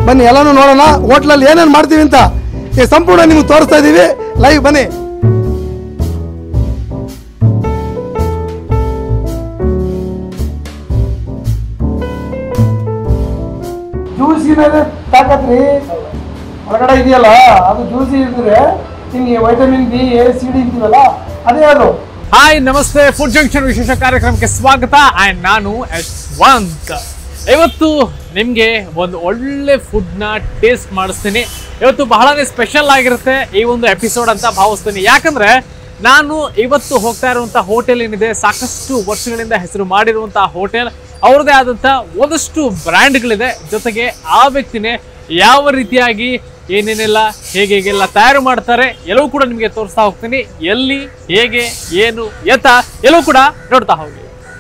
ಬನ್ನಿ ಎಲ್ಲಾನು ನೋಡೋಣ ಹೋಟ್ಲಲ್ಲಿ ಏನೇನು ಮಾಡ್ತೀವಿ ಅಂತ ಈ ಸಂಪೂರ್ಣ ನಿಮ್ಗೆ ತೋರಿಸ್ತಾ ಇದ್ದೀವಿ ಲೈವ್ ಬನ್ನಿ ಜ್ಯೂಸಿ ಮೇಲೆ ತಾಕತ್ರಿ ಹೊರಗಡೆ ಇದೆಯಲ್ಲ ಅದು ಜ್ಯೂಸಿ ಇದ್ರೆ ನಿಮಗೆ vitamin B A C D ಅಂತೀವಲ್ಲ ಅದೇ ಅದು ಹಾಯ್ ನಮಸ್ತೆ ಫುಡ್ ಜಂಕ್ಷನ್ ವಿಶೇಷ ಕಾರ್ಯಕ್ರಮಕ್ಕೆ ಸ್ವಾಗತ ಆ್ಯಂಡ್ ನಾನು ಯಶ್ವಂತ್ ಇವತ್ತು ನಿಮಗೆ ಒಂದು ಒಳ್ಳೆ ಫುಡ್ನ ಟೇಸ್ಟ್ ಮಾಡಿಸ್ತೀನಿ ಇವತ್ತು ಬಹಳನೇ ಸ್ಪೆಷಲ್ ಆಗಿರುತ್ತೆ ಈ ಒಂದು ಎಪಿಸೋಡ್ ಅಂತ ಭಾವಿಸ್ತೀನಿ ಯಾಕಂದ್ರೆ ನಾನು ಇವತ್ತು ಹೋಗ್ತಾ ಇರುವಂಥ ಹೋಟೆಲ್ ಏನಿದೆ ಸಾಕಷ್ಟು ವರ್ಷಗಳಿಂದ ಹೆಸರು ಮಾಡಿರುವಂಥ ಹೋಟೆಲ್ ಅವ್ರದ್ದೇ ಆದಂಥ ಒಂದಷ್ಟು ಬ್ರ್ಯಾಂಡ್ಗಳಿದೆ ಜೊತೆಗೆ ಆ ವ್ಯಕ್ತಿನೇ ಯಾವ ರೀತಿಯಾಗಿ ಏನೇನೆಲ್ಲ ಹೇಗೆ ಹೇಗೆಲ್ಲ ತಯಾರು ಮಾಡ್ತಾರೆ ಎಲ್ಲವೂ ಕೂಡ ನಿಮಗೆ ತೋರಿಸ್ತಾ ಹೋಗ್ತೀನಿ ಎಲ್ಲಿ ಹೇಗೆ ಏನು ಎತ್ತ ಎಲ್ಲವೂ ಕೂಡ ನೋಡ್ತಾ ಹೋಗಿ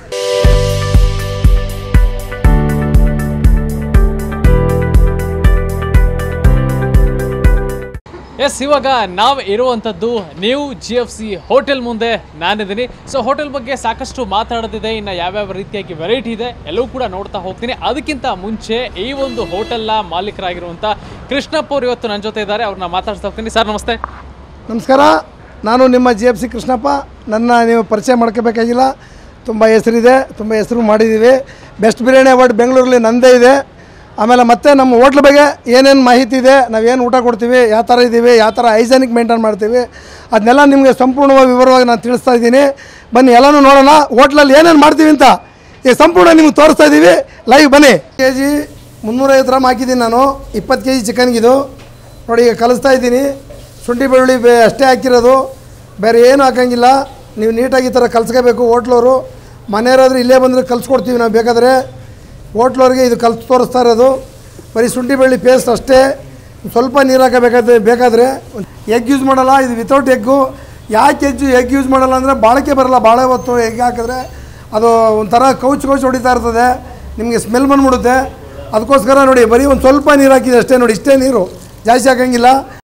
ಎಸ್ ಇವಾಗ ನಾವು ಇರುವಂಥದ್ದು new G F C hotel ಮುಂದೆ ನಾನಿದ್ದೀನಿ ಸೊ ಹೋಟೆಲ್ ಬಗ್ಗೆ ಸಾಕಷ್ಟು ಮಾತಾಡೋದಿದೆ ಇನ್ನು ಯಾವ್ಯಾವ ರೀತಿಯಾಗಿ ವೆರೈಟಿ ಇದೆ ಎಲ್ಲವೂ ಕೂಡ ನೋಡ್ತಾ ಹೋಗ್ತೀನಿ ಅದಕ್ಕಿಂತ ಮುಂಚೆ ಈ ಒಂದು ಹೋಟೆಲ್ನ ಮಾಲೀಕರಾಗಿರುವಂಥ ಕೃಷ್ಣಪ್ಪ ಅವ್ರು ಇವತ್ತು ನನ್ನ ಜೊತೆ ಇದ್ದಾರೆ ಅವ್ರನ್ನ ಮಾತಾಡ್ತಾ ಹೋಗ್ತೀನಿ ಸರ್ ನಮಸ್ತೆ ನಮಸ್ಕಾರ ನಾನು ನಿಮ್ಮ ಜಿ ಎಫ್ ಸಿ ಕೃಷ್ಣಪ್ಪ ನನ್ನ ನೀವು ಪರಿಚಯ ಮಾಡ್ಕೋಬೇಕಾಗಿಲ್ಲ ತುಂಬ ಹೆಸರಿದೆ ತುಂಬ ಹೆಸರು ಮಾಡಿದ್ದೀವಿ ಬೆಸ್ಟ್ ಬಿರಿಯಾನಿ ಅವಾರ್ಡ್ ಬೆಂಗಳೂರಲ್ಲಿ ನಂದೇ ಇದೆ ಆಮೇಲೆ ಮತ್ತೆ ನಮ್ಮ ಹೋಟ್ಲ್ ಬಗ್ಗೆ ಏನೇನು ಮಾಹಿತಿ ಇದೆ ನಾವೇನು ಊಟ ಕೊಡ್ತೀವಿ ಯಾವ ಥರ ಇದ್ದೀವಿ ಯಾವ ಥರ ಹೈಜೆನಿಕ್ ಮೇಂಟೈನ್ ಮಾಡ್ತೀವಿ ಅದನ್ನೆಲ್ಲ ನಿಮಗೆ ಸಂಪೂರ್ಣವಾಗಿ ವಿವರವಾಗಿ ನಾನು ತಿಳಿಸ್ತಾ ಇದ್ದೀನಿ ಬನ್ನಿ ಎಲ್ಲನೂ ನೋಡೋಣ ಹೋಟ್ಲಲ್ಲಿ ಏನೇನು ಮಾಡ್ತೀವಿ ಅಂತ ಈ ಸಂಪೂರ್ಣ ನಿಮ್ಗೆ ತೋರಿಸ್ತಾ ಇದ್ದೀವಿ ಲೈವ್ ಬನ್ನಿ ಕೆ ಜಿ ಮುನ್ನೂರೈವತ್ತು ಗ್ರಾಮ್ ಹಾಕಿದ್ದೀನಿ ನಾನು ಇಪ್ಪತ್ತು ಕೆ ಜಿ ಚಿಕನ್ಗಿದು ನೋಡಿ ಈಗ ಕಲಿಸ್ತಾ ಇದ್ದೀನಿ ಶುಂಠಿ ಬೆಳ್ಳುಳ್ಳಿ ಬೇ ಅಷ್ಟೇ ಹಾಕಿರೋದು ಬೇರೆ ಏನು ಹಾಕಂಗಿಲ್ಲ ನೀವು ನೀಟಾಗಿ ಈ ಥರ ಕಲ್ಸ್ಕೋಬೇಕು ಹೋಟ್ಲವರು ಮನೆಯವರಾದ್ರೆ ಇಲ್ಲೇ ಬಂದರೆ ಕಲ್ಸ್ಕೊಡ್ತೀವಿ ನಾವು ಬೇಕಾದರೆ ಹೋಟ್ಲವ್ರಿಗೆ ಇದು ಕಲ್ಸ್ ತೋರಿಸ್ತಾ ಇರೋದು ಬರೀ ಶುಂಠಿ ಬೆಳ್ಳಿ ಪೇಸ್ಟ್ ಅಷ್ಟೇ ಸ್ವಲ್ಪ ನೀರು ಹಾಕಬೇಕಾದ್ರೆ ಬೇಕಾದರೆ ಎಗ್ ಯೂಸ್ ಮಾಡಲ್ಲ ಇದು ವಿತೌಟ್ ಎಗ್ಗು ಯಾಕೆ ಎಜ್ಜು ಎಗ್ ಯೂಸ್ ಮಾಡಲ್ಲ ಅಂದರೆ ಬಾಳಿಕೆ ಬರಲ್ಲ ಬಾಳೆ ಹೊತ್ತು ಎಗ್ ಹಾಕಿದ್ರೆ ಅದು ಒಂಥರ ಕೌಚ್ ಕೌಚ್ ಹೊಡಿತಾ ಇರ್ತದೆ ನಿಮಗೆ ಸ್ಮೆಲ್ ಬಂದ್ಬಿಡುತ್ತೆ ಅದಕ್ಕೋಸ್ಕರ ನೋಡಿ ಬರೀ ಒಂದು ಸ್ವಲ್ಪ ನೀರು ಹಾಕಿದೆ ಅಷ್ಟೇ ನೋಡಿ ಇಷ್ಟೇ ನೀರು ಜಾಸ್ತಿ ಹಾಕಂಗಿಲ್ಲ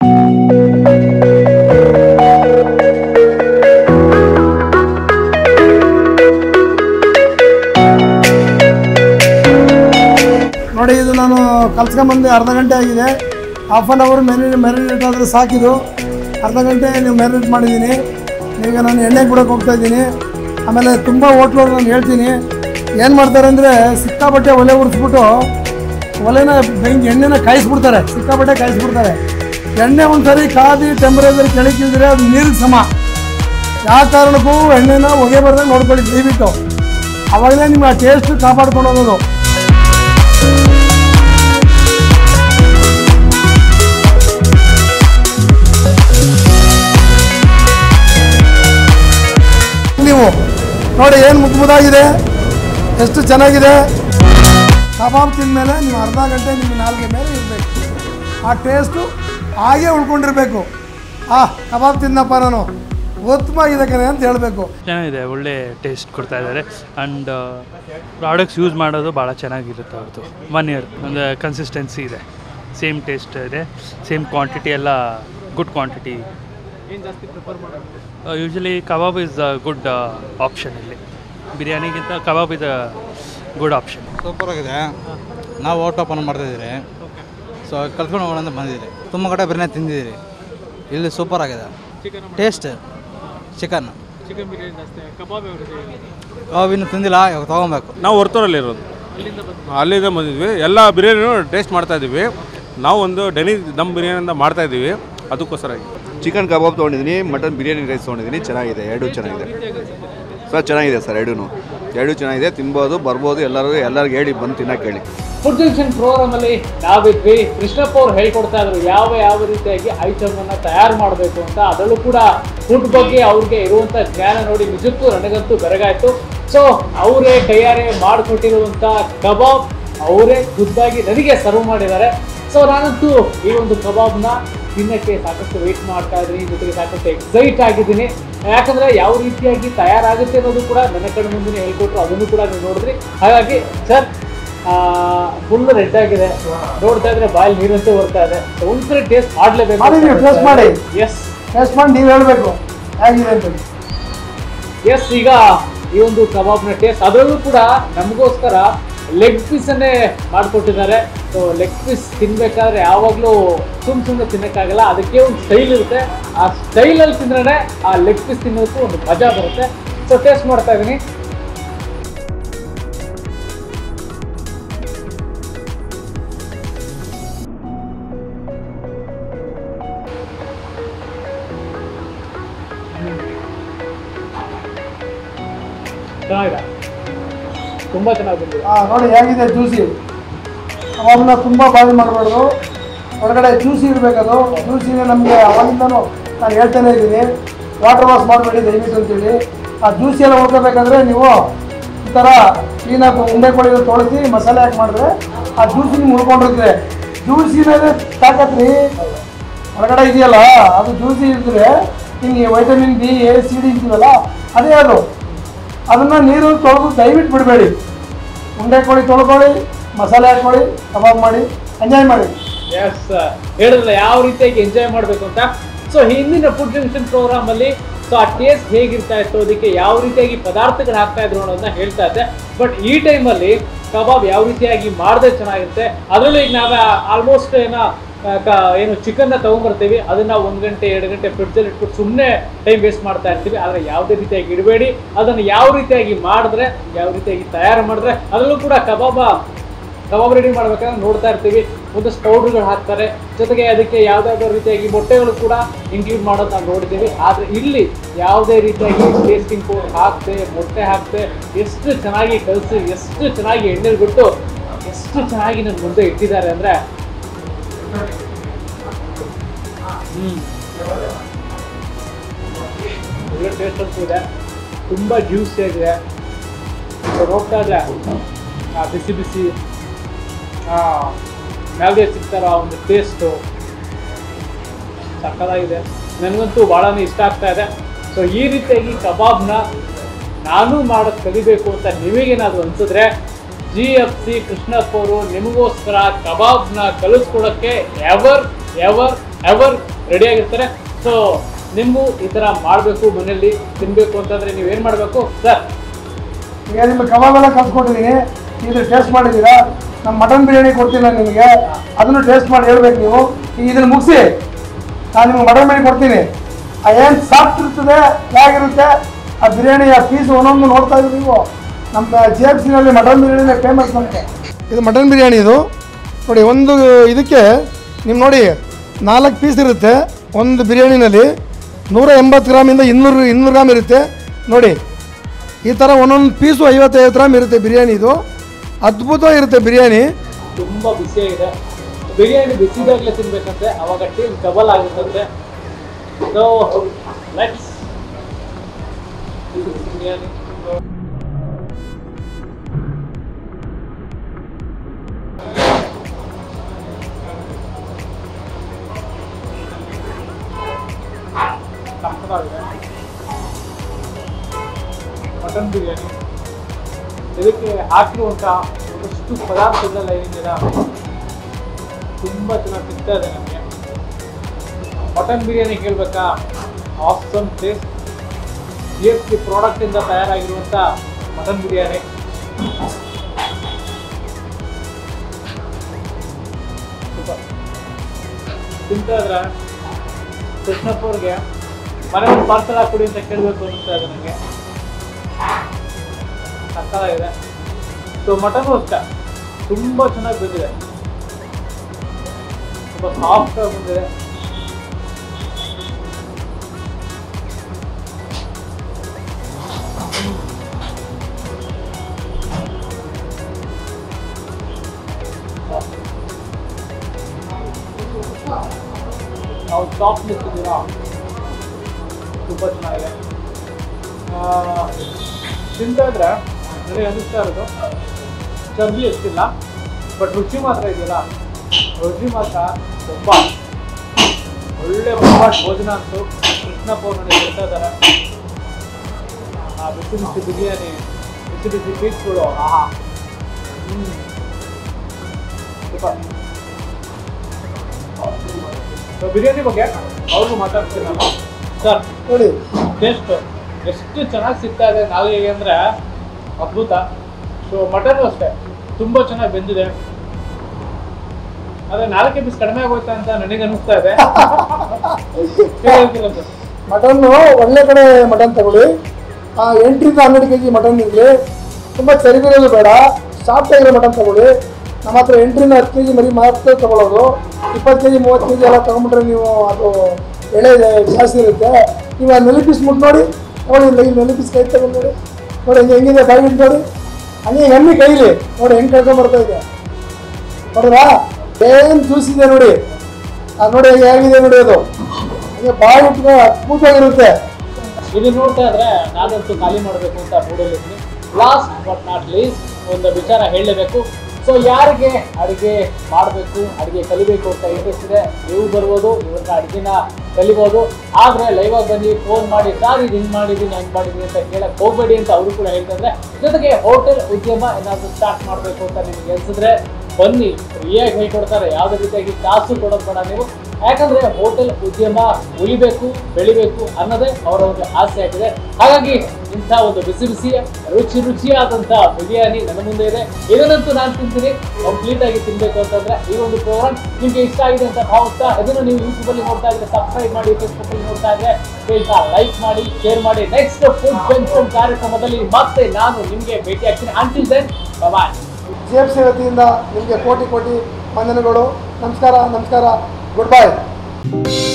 ನೋಡಿ ಇದು ನಾನು ಕಲ್ಸ್ಕೊಂಬಂದು ಅರ್ಧ ಗಂಟೆ ಆಗಿದೆ ಹಾಫ್ ಆನ್ ಅವರ್ ಮೆರಿ ಮೆರಿನೇಟ್ ಆದರೆ ಸಾಕಿದು ಅರ್ಧ ಗಂಟೆ ನೀವು ಮೆರಿನೇಟ್ ಮಾಡಿದ್ದೀನಿ ಈಗ ನಾನು ಎಣ್ಣೆ ಬಿಡೋಕೆ ಹೋಗ್ತಾ ಇದ್ದೀನಿ ಆಮೇಲೆ ತುಂಬ ಹೋಟ್ಲವ್ರು ನಾನು ಹೇಳ್ತೀನಿ ಏನು ಮಾಡ್ತಾರೆ ಅಂದರೆ ಸಿಕ್ಕಾಪಟ್ಟೆ ಒಲೆ ಉರಿಸ್ಬಿಟ್ಟು ಒಲೆನ ಬೆಂಕಿ ಎಣ್ಣೆನ ಕಾಯಿಸ್ಬಿಡ್ತಾರೆ ಸಿಕ್ಕಾಪಟ್ಟೆ ಕಾಯಿಸ್ಬಿಡ್ತಾರೆ ಎಣ್ಣೆ ಒಂದ್ಸರಿ ಕಾದಿ ಟೆಂಪ್ರೇಚರ್ ಕೆಳಗಿದ್ರೆ ಅದು ನೀರಿಗೆ ಸಮ ಯಾವ ಕಾರಣಕ್ಕೂ ಎಣ್ಣೆನ ಹೊಗೆ ಬರ್ದಂಗೆ ನೋಡ್ಕೊಳ್ಳಿ ದಯವಿಟ್ಟು ಅವಾಗಲೇ ನಿಮ್ಮ ಟೇಸ್ಟ್ ಕಾಪಾಡ್ಕೊಂಡು ಹೋಗೋದು ನೀವು ನೋಡಿ ಏನು ಮುದ್ದು ಮುದ್ದಾಗಿದೆ ಎಷ್ಟು ಚೆನ್ನಾಗಿದೆ ಕಬಾಬ್ ತಿಂದಮೇಲೆ ನೀವು ಅರ್ಧ ಗಂಟೆ ನಿಮ್ಮ ನಾಲ್ಗೆ ಮೇಲೆ ಇರಬೇಕು ಆ ಟೇಸ್ಟು ಹಾಗೇ ಉಳ್ಕೊಂಡಿರ್ಬೇಕು ಆ ಕಬಾಬ್ ತಿನ್ನಪ್ಪ ನಾನು ಉತ್ತಮವಾಗಿದೆ ಕಣೆ ಅಂತ ಹೇಳಬೇಕು ಚೆನ್ನಾಗಿದೆ ಒಳ್ಳೆ ಟೇಸ್ಟ್ ಕೊಡ್ತಾ ಇದ್ದಾರೆ ಆ್ಯಂಡ್ ಪ್ರಾಡಕ್ಟ್ಸ್ ಯೂಸ್ ಮಾಡೋದು ಭಾಳ ಚೆನ್ನಾಗಿರುತ್ತೆ ಅವ್ರದ್ದು ಒನ್ ಇಯರ್ ಒಂದು ಕನ್ಸಿಸ್ಟೆನ್ಸಿ ಇದೆ ಸೇಮ್ ಟೇಸ್ಟ್ ಇದೆ ಸೇಮ್ ಕ್ವಾಂಟಿಟಿ ಎಲ್ಲ good quantity usually kebab is good option ಇಲ್ಲಿ ಬಿರಿಯಾನಿಗಿಂತ kebab is good option super ಆಗಿದೆ ನಾವು ಔಟ್ ಓಪನ್ ಮಾಡ್ತಾಯಿದ್ದೀರಿ ಸೊ ಕಲ್ತ್ಕೊಂಡು ಹೋಗೋಣ ಅಂತ ಬಂದಿದ್ದೀರಿ ತುಂಬ ಕಡೆ ಬಿರಿಯಾನಿ ತಿಂದಿದ್ದೀರಿ ಇಲ್ಲಿ ಸೂಪರ್ ಆಗಿದೆ ಟೇಸ್ಟ್ ಚಿಕನ್ ಚಿಕನ್ ಬಿರಿಯಾನಿ ಜಾಸ್ತಿ ಕಬಾಬ್ ಕಬಾಬ್ ಇನ್ನೂ ತಿಂದಿಲ್ಲ ಇವಾಗ ತೊಗೊಬೇಕು ನಾವು ಹೊರ್ತೂರಲ್ಲಿ ಇರೋದು ಅಲ್ಲಿಂದ ಬಂದಿದ್ವಿ ಎಲ್ಲ ಬಿರಿಯಾನಿನೂ ಟೇಸ್ಟ್ ಮಾಡ್ತಾ ಇದ್ದೀವಿ ನಾವು ಒಂದು ಡೆನಿ ದಮ್ ಬಿರಿಯಾನಿಯಿಂದ ಮಾಡ್ತಾ ಇದ್ದೀವಿ ಅದಕ್ಕೋಸ್ಕರ ಚಿಕನ್ ಕಬಾಬ್ ತೊಗೊಂಡಿದ್ದೀನಿ ಮಟನ್ ಬಿರಿಯಾನಿ ರೈಸ್ ತೊಗೊಂಡಿದ್ದೀನಿ ಚೆನ್ನಾಗಿದೆ ಎರಡೂ ಚೆನ್ನಾಗಿದೆ ಸರ್ ಚೆನ್ನಾಗಿದೆ ಸರ್ ಎರಡೂ ಎರಡೂ ಚೆನ್ನಾಗಿದೆ ತಿನ್ಬೋದು ಬರ್ಬೋದು ಎಲ್ಲರೂ ಎಲ್ಲರಿಗೂ ಹೇಳಿ ಬಂದು ತಿನ್ನಕ್ಕೆ ಹೇಳಿ ಫುಡ್ ಜಂಕ್ಷನ್ ಪ್ರೋಗ್ರಾಮ್ ಅಲ್ಲಿ ನಾವಿದ್ವಿ ಕೃಷ್ಣಪ್ಪ ಅವ್ರು ಹೇಳ್ಕೊಡ್ತಾ ಇದ್ರು ಯಾವ ಯಾವ ರೀತಿಯಾಗಿ ಐಟಮ್ ಅನ್ನ ತಯಾರು ಮಾಡಬೇಕು ಅಂತ ಅದರಲ್ಲೂ ಕೂಡ ಫುಡ್ ಬಗ್ಗೆ ಅವ್ರಿಗೆ ಇರುವಂತ ಜ್ಞಾನ ನೋಡಿ ನಿಜಕ್ಕೂ ನನಗಂತೂ ಬೆರಗಾಯ್ತು ಸೊ ಅವರೇ ಕೈಯಾರೆ ಮಾಡಿಕೊಟ್ಟಿರುವಂತ ಕಬಾಬ್ ಅವರೇ ಖುದ್ದಾಗಿ ನನಗೆ ಸರ್ವ್ ಮಾಡಿದ್ದಾರೆ ಸೊ ನಾನಂತೂ ಈ ಒಂದು ಕಬಾಬ್ನ ತಿನ್ನಕ್ಕೆ ಸಾಕಷ್ಟು ವೆಯ್ಟ್ ಮಾಡ್ತಾ ಇದ್ದೀನಿ ಜೊತೆಗೆ ಸಾಕಷ್ಟು ಎಕ್ಸೈಟ್ ಆಗಿದ್ದೀನಿ ಯಾಕಂದ್ರೆ ಯಾವ ರೀತಿಯಾಗಿ ತಯಾರಾಗುತ್ತೆ ಅನ್ನೋದು ಕೂಡ ನನ್ನ ಕಣ್ಣು ಮುಂದೆ ಹೇಳ್ಕೊಟ್ರು ಅದನ್ನು ಕೂಡ ನೀವು ನೋಡಿದ್ರಿ ಹಾಗಾಗಿ ಸರ್ ಫುಲ್ ರೆಡ್ ಆಗಿದೆ ನೋಡ್ತಾ ಇದ್ರೆ ಬಾಯಲ್ಲಿ ನೀರಂತೆ ಬರ್ತಾ ಇದೆ So, ಒಂದ್ಸರಿ ಟೇಸ್ಟ್ ಮಾಡ್ಲೇಬೇಕು ಮಾಡಿದೀವಿ, taste ಮಾಡಿ. ಎಸ್ ಟೇಸ್ಟ್ ಮಾಡಿ ನೀವು ಹೇಳಬೇಕು ಹೇಗಿದೆ ಅಂತ ಎಸ್ ಈಗ ಈ ಒಂದು ಕಬಾಬ್ನ ಟೇಸ್ಟ್ ಅದರಲ್ಲೂ ಕೂಡ ನಮಗೋಸ್ಕರ ಲೆಗ್ ಪೀಸನ್ನೇ ಮಾಡಿಕೊಟ್ಟಿದ್ದಾರೆ ಸೊ ಲೆಗ್ ಪೀಸ್ ತಿನ್ಬೇಕಾದ್ರೆ ಯಾವಾಗಲೂ ಸುಮ್ ಸುಮ್ಮನೆ ತಿನ್ನೋಕ್ಕಾಗಲ್ಲ ಅದಕ್ಕೆ ಒಂದು ಸ್ಟೈಲ್ ಇರುತ್ತೆ ಆ ಸ್ಟೈಲಲ್ಲಿ ತಿಂದ್ರೆ ಆ ಲೆಗ್ ಪೀಸ್ ತಿನ್ನೋದಕ್ಕೂ ಒಂದು ಮಜಾ ಬರುತ್ತೆ ಸೊ ಟೇಸ್ಟ್ ಮಾಡ್ತಾ ಇದ್ದೀನಿ ಚೆನ್ನಾಗಿದೆ ತುಂಬ ಚೆನ್ನಾಗಿ ಬಂದಿದೆ ಆ, ನೋಡಿ ಹೇಗಿದೆ ಜ್ಯೂಸಿ ಅವಾಗನ್ನ ತುಂಬ ಬಾಯಿ ಮಾಡಬಾರ್ದು ಹೊರಗಡೆ ಜ್ಯೂಸಿ ಇರಬೇಕದು ಜ್ಯೂಸಿಗೆ ನಮಗೆ ಅವಾಗಿಂದನೂ ನಾನು ಹೇಳ್ತಾನೆ ಇದ್ದೀನಿ ವಾಟರ್ ವಾಶ್ ಮಾಡಬೇಡಿ ದಯವಿಟ್ಟು ಅಂತೇಳಿ ಆ ಜ್ಯೂಸಿ ಎಲ್ಲ ಉಳ್ಕೋಬೇಕಾದ್ರೆ ನೀವು ಈ ಥರ ಕ್ಲೀನಾಗಿ ಉಂಡೆ ಕೊಡಿದು ತೊಳೆಸಿ ಮಸಾಲೆ ಹಾಕಿ ಮಾಡಿದ್ರೆ ಆ ಜ್ಯೂಸಿ ನಿಮ್ಗೆ ಉಳ್ಕೊಂಡಿರ್ತದೆ ಜ್ಯೂಸಿನಲ್ಲಿ ತಾಕತ್ರಿ ಹೊರಗಡೆ ಇದೆಯಲ್ಲ ಅದು ಜ್ಯೂಸಿ ಇದ್ರೆ ನಿಮಗೆ vitamin B A C D ಅಂತೀವಲ್ಲ ಅದೇ ಅದು ಅದನ್ನು ನೀರು ತೊಳೆದು ದಯವಿಟ್ಟು ಬಿಡಬೇಡಿ ಉಂಡೆ ಕೊಡಿ ತೊಳ್ಕೊಳ್ಳಿ ಮಸಾಲೆ ಹಾಕ್ಕೊಳ್ಳಿ ಕಬಾಬ್ ಮಾಡಿ ಎಂಜಾಯ್ ಮಾಡಿ ಎಸ್ ಹೇಳಿದ್ರಲ್ಲ ಯಾವ ರೀತಿಯಾಗಿ ಎಂಜಾಯ್ ಮಾಡಬೇಕು ಅಂತ ಸೊ ಹಿಂದಿನ ಫುಡ್ ಜಂಕ್ಷನ್ ಪ್ರೋಗ್ರಾಮ್ ಅಲ್ಲಿ ಸೊ ಆ ಟೇಸ್ಟ್ ಹೇಗಿರ್ತಾ ಇತ್ತು ಅದಕ್ಕೆ ಯಾವ ರೀತಿಯಾಗಿ ಪದಾರ್ಥಗಳು ಹಾಕ್ತಾ ಇದ್ರು ಅನ್ನೋದನ್ನ ಹೇಳ್ತಾ ಇದ್ದೆ ಬಟ್ ಈ ಟೈಮಲ್ಲಿ ಕಬಾಬ್ ಯಾವ ರೀತಿಯಾಗಿ ಮಾಡಿದ್ರೆ ಚೆನ್ನಾಗಿರುತ್ತೆ ಅದರಲ್ಲೂ ಈಗ ನಾವು ಆಲ್ಮೋಸ್ಟ್ ಏನ ಆ, ಕ- ಏನು ಚಿಕನ್ನ ತಗೊಂಡ್ಬರ್ತೀವಿ ಅದನ್ನ ಒಂದು ಗಂಟೆ ಎರಡು ಗಂಟೆ ಫ್ರಿಡ್ಜಲ್ಲಿ ಇಟ್ಬಿಟ್ಟು ಸುಮ್ಮನೆ ಟೈಮ್ ವೇಸ್ಟ್ ಮಾಡ್ತಾ ಇರ್ತೀವಿ ಆದರೆ ಯಾವುದೇ ರೀತಿಯಾಗಿ ಇಡಬೇಡಿ ಅದನ್ನು ಯಾವ ರೀತಿಯಾಗಿ ಮಾಡಿದ್ರೆ ಯಾವ ರೀತಿಯಾಗಿ ತಯಾರು ಮಾಡಿದ್ರೆ ಅದರಲ್ಲೂ ಕೂಡ ಕಬಾಬ ಕಬಾಬ್ ರೆಡಿ ಮಾಡ್ಬೇಕಾದ್ರೆ ನೋಡ್ತಾ ಇರ್ತೀವಿ ಒಂದಷ್ಟು ಪೌಡ್ರ್ಗಳು ಹಾಕ್ತಾರೆ ಜೊತೆಗೆ ಅದಕ್ಕೆ ಯಾವುದಾದ್ರೂ ರೀತಿಯಾಗಿ ಮೊಟ್ಟೆಗಳು ಕೂಡ ಇನ್ಕ್ಲೂಡ್ ಮಾಡೋದು ನಾವು ನೋಡಿದ್ದೀವಿ ಆದರೆ ಇಲ್ಲಿ ಯಾವುದೇ ರೀತಿಯಾಗಿ ಟೇಸ್ಟಿಂಗ್ ಪೌಡರ್ ಹಾಕ್ತೆ ಮೊಟ್ಟೆ ಹಾಕ್ತೆ ಎಷ್ಟು ಚೆನ್ನಾಗಿ ಕಲಸಿ ಎಷ್ಟು ಚೆನ್ನಾಗಿ ಎಣ್ಣೆಲಿ ಬಿಟ್ಟು ಎಷ್ಟು ಚೆನ್ನಾಗಿ ನನ್ನ ಮುಂದೆ ಇಟ್ಟಿದ್ದಾರೆ ಅಂದರೆ ಹ್ಮ್ ಒಳ್ಳೆ ಟೇಸ್ಟ್ ಅಂತೂ ಇದೆ ತುಂಬ ಜ್ಯೂಸಿ ಆಗಿದೆ ಸೊ ನೋಡ್ತಾ ಇದ್ರೆ ಆ ಬಿಸಿ ಬಿಸಿ ಮ್ಯಾಲ್ಗೆ ಸಿಗ್ತಾರ ಒಂದು ಟೇಸ್ಟು ಸಕ್ಕತ್ತಾಗಿದೆ ನನಗಂತೂ ಭಾಳನೇ ಇಷ್ಟ ಆಗ್ತಾ ಇದೆ ಸೊ ಈ ರೀತಿಯಾಗಿ ಕಬಾಬ್ನ ನಾನು ಮಾಡೋದು ಕಲಿಬೇಕು ಅಂತ ನಿಮಗೇನಾದರೂ ಅನ್ಸಿದ್ರೆ ಜಿ ಎಫ್ ಸಿ ಕೃಷ್ಣಪ್ಪ ಅವರು ನಿಮಗೋಸ್ಕರ ಕಬಾಬ್ನ ಕಲಿಸ್ಕೊಡೋಕ್ಕೆ ಎವರ್ ಎವರ್ ಎವರ್ ರೆಡಿಯಾಗಿರ್ತಾರೆ ಸೊ ನಿಮಗೂ ಈ ಥರ ಮಾಡಬೇಕು ಮನೆಯಲ್ಲಿ ತಿನ್ನಬೇಕು ಅಂತಂದರೆ ನೀವೇನು ಮಾಡಬೇಕು ಸರ್ ಈಗ ನಿಮಗೆ ಕಬಾಬ್ ಎಲ್ಲ ಕಲ್ಸ್ಕೊಟ್ಟಿದ್ದೀನಿ ಇದು ಟೇಸ್ಟ್ ಮಾಡಿದ್ದೀರಾ ನಮ್ಮ ಮಟನ್ ಬಿರಿಯಾನಿ ಕೊಡ್ತೀನಿ ನಾನು ನಿಮಗೆ ಅದನ್ನು ಟೇಸ್ಟ್ ಮಾಡಿ ಹೇಳ್ಬೇಕು ನೀವು ಈಗ ಇದನ್ನು ಮುಗಿಸಿ ನಾನು ನಿಮ್ಗೆ ಮಟನ್ ಬಿರಿಯಾನಿ ಕೊಡ್ತೀನಿ ಆ ಏನು ಸಾಫ್ಟ್ ಇರ್ತದೆ ಹೇಗಿರುತ್ತೆ ಆ ಬಿರಿಯಾನಿ ಆ ಪೀಸ್ ಒಂದೊಂದು ನೋಡ್ತಾ ಇದ್ದೀವಿ ನೀವು ನಮ್ಮ ಜಿ ಎಫ್ ಸಿನಲ್ಲಿ ಮಟನ್ ಬಿರಿಯಾನಿ ಫೇಮಸ್ ನಮಗೆ ಇದು ಮಟನ್ ಬಿರಿಯಾನಿ ಇದು ನೋಡಿ ಒಂದು ಇದಕ್ಕೆ ನೀವು ನೋಡಿ ನಾಲ್ಕು ಪೀಸ್ ಇರುತ್ತೆ ಒಂದು ಬಿರಿಯಾನಿನಲ್ಲಿ ನೂರ ಎಂಬತ್ತು ಗ್ರಾಮಿಂದ ಇನ್ನೂರು ಇನ್ನೂರು ಗ್ರಾಮ್ ಇರುತ್ತೆ ನೋಡಿ ಈ ಥರ ಒಂದೊಂದು ಪೀಸು ಐವತ್ತೈವತ್ತು ಗ್ರಾಮ್ ಇರುತ್ತೆ ಬಿರಿಯಾನಿ ಇದು ಅದ್ಭುತ ಇರುತ್ತೆ ಬಿರಿಯಾನಿ ತುಂಬ ಬಿಸಿಯಾಗಿದೆ ಬಿರಿಯಾನಿ ಬಿಸಿದಾಗಲೇ ತಿನ್ಬೇಕಂತೆ ಅವಾಗ ಟೇಸ್ಟ್ ಡಬಲ್ ಆಗುತ್ತಂತೆ ಸೊ ಲೆಟ್ಸ್ ಬಿರಿಯಾನಿ ಸಕ್ಕತ್ತಾಗಿದೆ ಮಟನ್ ಬಿರಿಯಾನಿ ಇದಕ್ಕೆ ಹಾಕಿರುವಂಥ ಒಂದಷ್ಟು ಪದಾರ್ಥಗಳೆಲ್ಲ ಏನಿದೆ ತುಂಬ ಚೆನ್ನಾಗಿ ಸಿಗ್ತಾ ಇದೆ ನನಗೆ ಮಟನ್ ಬಿರಿಯಾನಿ ಕೇಳಬೇಕಾ awesome taste G F C ಪ್ರಾಡಕ್ಟಿಂದ ತಯಾರಾಗಿರುವಂಥ ಮಟನ್ ಬಿರಿಯಾನಿ ಸೂಪರ್ ತಿಂತಾ ಇದ್ರೆ ಕೃಷ್ಣಪ್ಪ ಅವ್ರಿಗೆ ಮನೆ ಒಂದು ಪಾರ್ಸಲ್ ಹಾಕ್ಕೊಡಿ ಅಂತ ಕೇಳಬೇಕು ಅನಿಸ್ತಾ ಇದೆ ನನಗೆ ಸಕ್ಕತ್ತಾಗಿದೆ ಸೊ ಮಟನು ಅಷ್ಟೇ ತುಂಬ ಚೆನ್ನಾಗಿ ಬಂದಿದೆ ತುಂಬ ಸಾಫ್ಟ್ ಆಗಿ ಬಂದಿದೆ ನಾವು ಚಾಪ್ ನಿಂತಿದ್ದೀರಾ ತುಂಬ ಚೆನ್ನಾಗಿದೆ ಆ, ತಿಂತಾ ಇದ್ರೆ ನನಗೆ ಅನಿಸ್ತಾ ಇರೋದು ಚರ್ಬಿ ಎಷ್ಟಿಲ್ಲ ಬಟ್ ರುಚಿ ಮಾತ್ರ ಇದೆಯಲ್ಲ ರುಚಿ ಮಾತ್ರ ತುಂಬ ಒಳ್ಳೆ ಬೊಂಬಾಟ್ ಭೋಜನ ಅಂತೂ ಕೃಷ್ಣಪ್ಪ ಅವ್ರು ನನಗೆ ಹೇಳ್ತಾ ಇದ್ದಾರೆ ಆ ಬಿಸಿ ಬಿಸಿ ಬಿರಿಯಾನಿ ಬಿಸಿ ಬಿಸಿ ಪೀಸ್ಗಳು ಆಹಾ ಹ್ಞೂ ಸೂಪರ್ ಸೊ ಬಿರಿಯಾನಿ ಬಗ್ಗೆ ಅವ್ರಿಗೂ ಮಾತಾಡ್ತೀನಿ ನಾನು ಸರ್ ನೋಡಿ ಟೇಸ್ಟ್ ಎಷ್ಟು ಚೆನ್ನಾಗಿ ಸಿಗ್ತಾ ಇದೆ ನಾಲಿಗೆಗೆ ಅಂದರೆ ಅದ್ಭುತ ಸೊ ಮಟನ್ ಅಷ್ಟೇ ತುಂಬಾ ಚೆನ್ನಾಗಿ ಬೆಂದಿದೆ ಆದ್ರೆ ನಾಲ್ಕೇ ಪೀಸ್ ಕಡಿಮೆ ಆಗೋಯ್ತಾ ಅಂತ ನನಗೆ ಅನಿಸ್ತಾ ಇದೆ ಏನ್ ಹೇಳ್ತೀರಾ ಸರ್? ಮಟನ್ನು ಒಳ್ಳೆ ಕಡೆ ಮಟನ್ ತಗೊಳ್ಳಿ ಆ, ಎಂಟರಿಂದ ಹನ್ನೆರಡು ಕೆ ಜಿ ಮಟನ್ ಇರಲಿ ತುಂಬ ಚರಿಬಿರೋದು ಬೇಡ ಸಾಫ್ಟ್ ಆಗಿರೋ ಮಟನ್ ತಗೊಳ್ಳಿ ನಮ್ಮ ಹತ್ರ ಎಂಟರಿಂದ ಹತ್ತು ಕೆ ಜಿ ಮರಿ ಮಾತ್ರ ತಗೊಳ್ಳೋದು ಇಪ್ಪತ್ತು ಕೆ ಜಿ ಮೂವತ್ತು ಕೆ ಜಿ ಎಲ್ಲ ತೊಗೊಂಬಿಟ್ರೆ ನೀವು ಅದು ಎಳೆ ಜಾಸ್ತಿ ಇರುತ್ತೆ ನೀವು ಆ ನೆಲೆ ಪೀಸ್ ಮುಟ್ಟು ನೋಡಿ ನೋಡಿ ಇಲ್ಲಿ ಈ ನೆಲೆ ಪೀಸ್ ಕೈ ತಗೊಂಡು ನೋಡಿ ನೋಡಿ ಹಿಂಗೆ ಹೆಂಗಿದೆ ಬಾಯಿ ಬಿಟ್ಟು ನೋಡಿ ಹಂಗೆ ಎಮ್ಮೆ ಕೈಲಿ ನೋಡಿ ಹೆಂಗೆ ಕಳ್ಕೊಂಡ್ ಬರ್ತಾ ಇದೆ ನೋಡಿದ್ರಾ ಏನು ಜ್ಯೂಸ್ ಇದೆ ನೋಡಿ ಅದು ನೋಡಿ ಹೇಗೆ ಹೇಗಿದೆ ನೋಡಿ ಅದು ಹಂಗೆ ಬಾಯಿ ಇಟ್ಕೊಂಡು ಅದ್ಭುತವಾಗಿರುತ್ತೆ ಇದು ನೋಡ್ತಾ ಇದ್ರೆ ನಾನಂತೂ ಖಾಲಿ ಮಾಡಬೇಕು ಅಂತ ಮೂಡಲಿದ್ದೀನಿ ಲಾಸ್ಟ್ ಬಟ್ ನಾಟ್ ಲೀಸ್ಟ್ ಒಂದು ವಿಚಾರ ಹೇಳಲೇಬೇಕು ಸೊ ಯಾರಿಗೆ ಅಡುಗೆ ಮಾಡಬೇಕು ಅಡುಗೆ ಕಲಿಬೇಕು ಅಂತ ಇಂಟ್ರೆಸ್ಟ್ ಇದೆ ನೀವು ಬರ್ಬೋದು ಇವ್ರನ್ನ ಅಡುಗೆನ ಕಲಿಬೋದು ಆದರೆ ಲೈವ್ ಆಗಿ ಬನ್ನಿ ಫೋನ್ ಮಾಡಿ ಸರ್ ಇದು ಹಿಂಗೆ ಮಾಡಿದ್ದೀನಿ ಹಂಗೆ ಮಾಡಿದ್ದೀನಿ ಅಂತ ಕೇಳಕ್ಕೆ ಹೋಗಬೇಡಿ ಅಂತ ಅವರು ಕೂಡ ಹೇಳ್ತಾ ಇದ್ದಾರೆ ಜೊತೆಗೆ ಹೋಟೆಲ್ ಉದ್ಯಮ ಏನಾದರೂ ಸ್ಟಾರ್ಟ್ ಮಾಡಬೇಕು ಅಂತ ನಿಮಗೆ ಅನ್ಸಿದ್ರೆ ಬನ್ನಿ ಫ್ರೀಯಾಗಿ ಹೇಳ್ಕೊಡ್ತಾರೆ ಯಾವುದೇ ರೀತಿಯಾಗಿ ಕಾಸು ಕೊಡೋದು ಬೇಡ ನೀವು ಯಾಕಂದ್ರೆ ಹೋಟೆಲ್ ಉದ್ಯಮ ಉಳಿಬೇಕು ಬೆಳಿಬೇಕು ಅನ್ನೋದೇ ಅವರ ಒಂದು ಆಸೆ ಆಗಿದೆ ಹಾಗಾಗಿ ಇಂಥ ಒಂದು ಬಿಸಿ ಬಿಸಿ ರುಚಿ ರುಚಿಯಾದಂಥ ಬಿರಿಯಾನಿ ನನ್ನ ಮುಂದೆ ಇದೆ ಇದನ್ನಂತೂ ನಾನು ತಿಂತೀನಿ ಕಂಪ್ಲೀಟ್ ಆಗಿ ತಿನ್ಬೇಕು ಅಂತಂದ್ರೆ ಈ ಒಂದು ಪ್ರೋಗ್ರಾಮ್ ನಿಮ್ಗೆ ಇಷ್ಟ ಆಗಿದೆ ಅಂತ ಭಾವಿಸ್ತಾ ಇದನ್ನು ನೀವು ಯೂಟ್ಯೂಬ್ ಅಲ್ಲಿ ನೋಡ್ತಾ ಇದ್ರೆ ಸಬ್ಸ್ಕ್ರೈಬ್ ಮಾಡಿ ಫೇಸ್ಬುಕ್ ಅಲ್ಲಿ ನೋಡ್ತಾ ಇದ್ರೆ ಪೇಜ್ನ ಲೈಕ್ ಮಾಡಿ ಶೇರ್ ಮಾಡಿ ನೆಕ್ಸ್ಟ್ ಫುಡ್ ಬೆಂಚ್ ಕಾರ್ಯಕ್ರಮದಲ್ಲಿ ಮತ್ತೆ ನಾನು ನಿಮ್ಗೆ ಭೇಟಿ ಆಗ್ತೀನಿ until then bye G F C ವತಿಯಿಂದ ನಿಮಗೆ ಕೋಟಿ ಕೋಟಿ ವಂದನೆಗಳು ನಮಸ್ಕಾರ ನಮಸ್ಕಾರ ಗುಡ್ ಬಾಯ್